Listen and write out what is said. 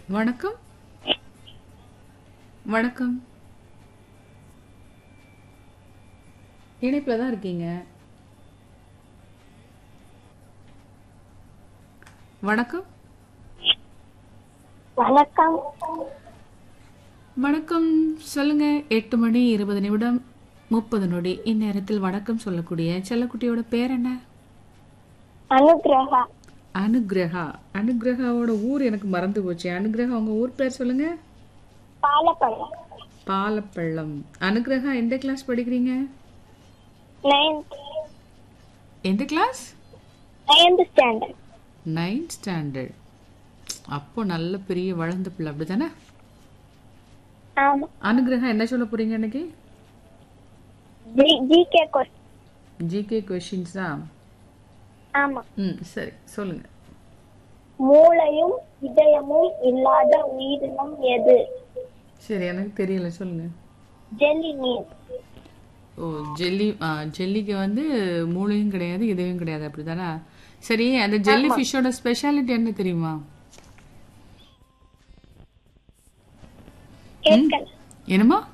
வணக்கம் வணக்கம் இணைப்பில் தான் இருக்கீங்க வணக்கம் வணக்கம் வணக்கம் சொல்லுங்க எட்டு மணி இருபது நிமிடம் முப்பது நொடி இந்நேரத்தில் வணக்கம் சொல்லக்கூடிய செல்லக்குட்டியோட பேர் என்ன அனுகிரகா அனுகிரகா அனுகிரகாவோட ஊர் எனக்கு மறந்து போச்சு அனுகிரகா உங்க ஊர் பேர் சொல்லுங்க பாலப்பழம் பாலப்பள்ளம் அனுகிரகா எந்த கிளாஸ் படிக்கிறீங்க நைன்த் எந்த class ninth standard ninth standard அப்போ நல்ல பெரிய வளர்ந்த பிள்ளை அப்படிதானே ஆமா அனுகிரகா என்ன சொல்ல போறீங்க இன்னைக்கு G GK question GK questions தான் ஆமா ம் சரி சொல்லுங்க மூளையும் இதயமும் இல்லாத உயிரினம் எது சரி எனக்கு தெரியல சொல்லுங்க ஜெல்லி மீன் ஓ ஜெல்லி ஆ, ஜெல்லிக்கு வந்து மூளையும் கிடையாது இதயம் கிடையாது அப்படிதானே சரி அந்த ஜெல்லி ஃபிஷ்ஷோட ஸ்பெஷாலிட்டி என்ன தெரியுமா கேட்கல என்னமா